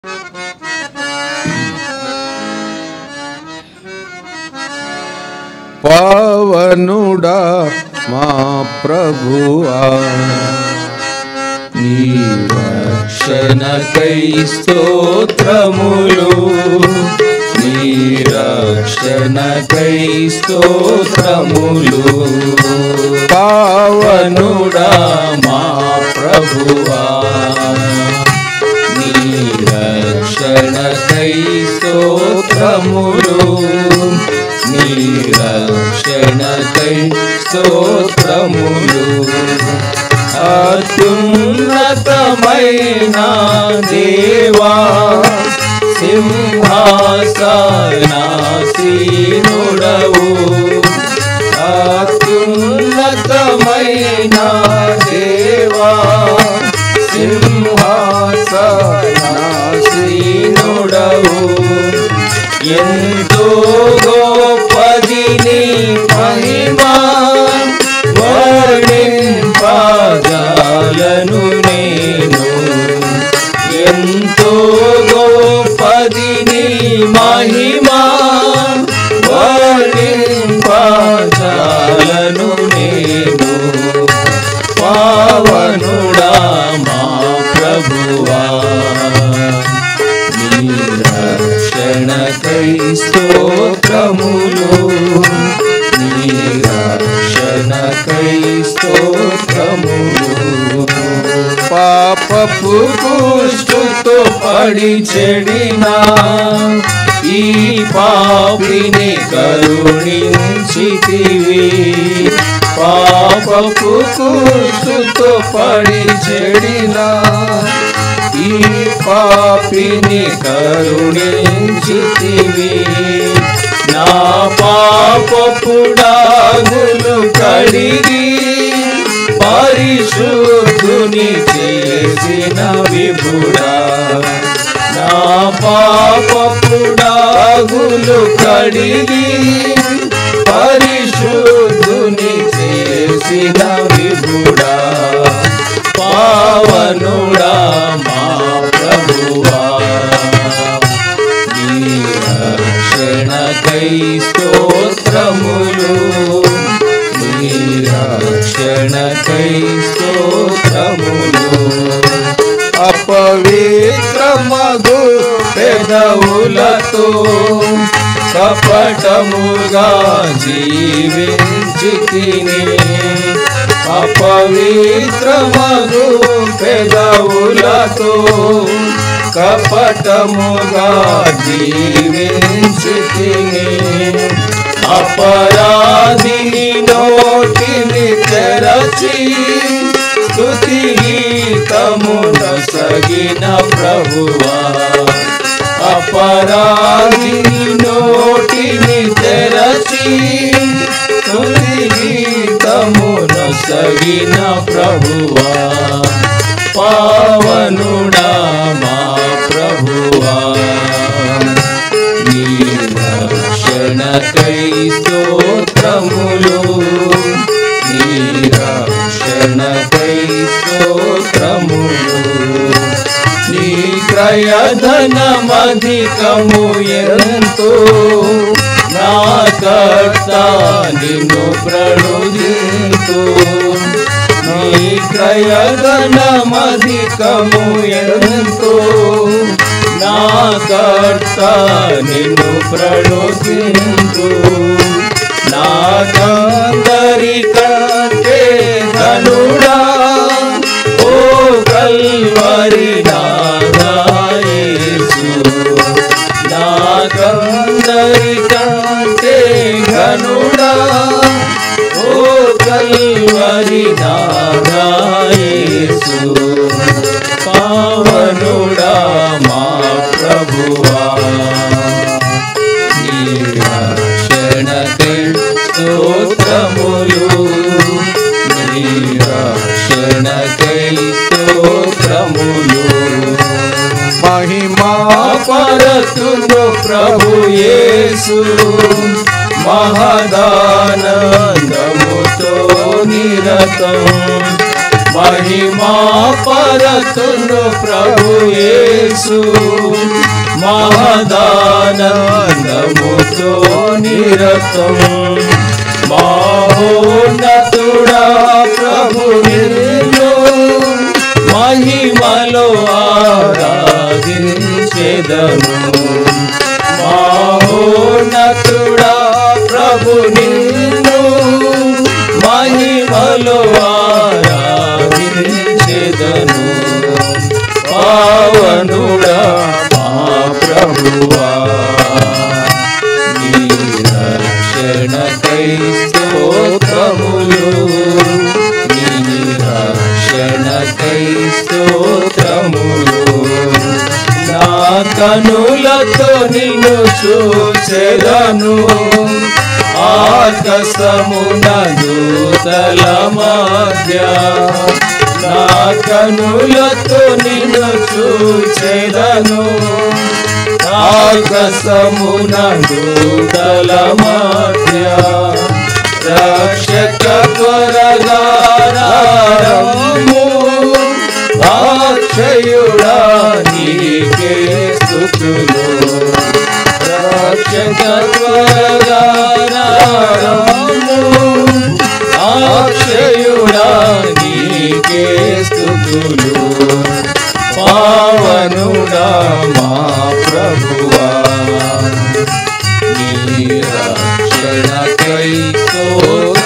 పావనుడా మా ప్రభువా నీ రక్షణకై స్తోత్రములు నీ రక్షణకై స్తోత్రములు పావనుడా మా ప్రభువా నీ రక్షణకై స్తోత్రములు నీ రక్షణకై స్తోత్రములు అత్యున్నతమైన దేవా సింహాసనాసీనుడవు అత్యున్నతమైన దేవా సింహాసనాసీనుడవు ఎంతో గొప్పది నీ మహిమా వర్ణింపజాలను నేను ఎంతో గొప్పది నీ మహిమా వర్ణింపజాలను నేను పావనుడా మా ప్రభువా నీ రక్షణకై స్తోత్రములు నీ రక్షణకై స్తోత్రములు పాపపు కుష్టుతో పడి చెడినా ఈ పాపిని కరుణించితివి పాపపు కుష్టుతో పడి చెడినా ఈ పాపిని కరుణించితివి నా పాపపుడాగులు కడిగి పరిశుద్ధుని చేసిన విభుడా నా పాపపుడాగులు కడిగి పరిశుద్ధుని చేసిన విభుడా పావనుడా మా ప్రభువా నీ రక్షణకై స్తోత్రములు నీ రక్షణకై స్తోత్రములు అపవిత్రమగు పెదవులతో కపటముగా జీవించి తిని అపవిత్రమగు పెదవులతో కపటముగా జీవించి తిని అపరాధిని నోటిని తెరచి స్తుతి గీతమున సగిన ప్రభువా అపరాధిని నోటిని తెరచి స్తుతి గీతమున సగిన ప్రభువా పావనుడా మా ప్రభువా నీ రక్షణకై స్తోత్రములు నీ రక్షణకై స్తోత్రములు నీ క్రయధనమధికము ఎంతో నా కర్త నిన్ను ప్రణుదింతు నీ క్రయధనమధికము ఎంతో నా కర్త నిన్ను ప్రణుదింతు నా కందరికంటే ధనుడా ఓ కల్వరి నాదాయేసు నా కందరికంటే ఘనుడా ఓ కల్వరి నాదాయేసు పావనుడా మా ప్రభువా నీ రక్షణకై స్తోత్రములు నీ రక్షణకై స్తోత్రములు మహిమా పరతును ప్రభు యేసు మహదానందముతో నిరతం మహిమా పరతును ప్రభు యేసు మహదానందముతో నిరతం మహోన్నతుడా ప్రభు నిన్ను మహిమలో ఆరాధించెదను మహోన్నతుడా ప్రభు నిన్ను మహిమలో ఆరాధించెదను పావనుడా మా ప్రభువా నీ రక్షణకై స్తోత్రములు నీ రక్షణకై స్తోత్రములు నా కనులతో నిన్ను చూచెదను ఆకాశమున దూతల మధ్య నా కనులతో నిన్ను చూచెదను ఆకాశమున దూతల మధ్య రక్షక త్వరగారము అక్షయుడా నీకే స్తుతులు రక్షక త్వరగారము అక్షయుడా నీకే స్తుతులు పావనుడా మా ప్రభువా నీ రక్షణకై స్తోత్రములు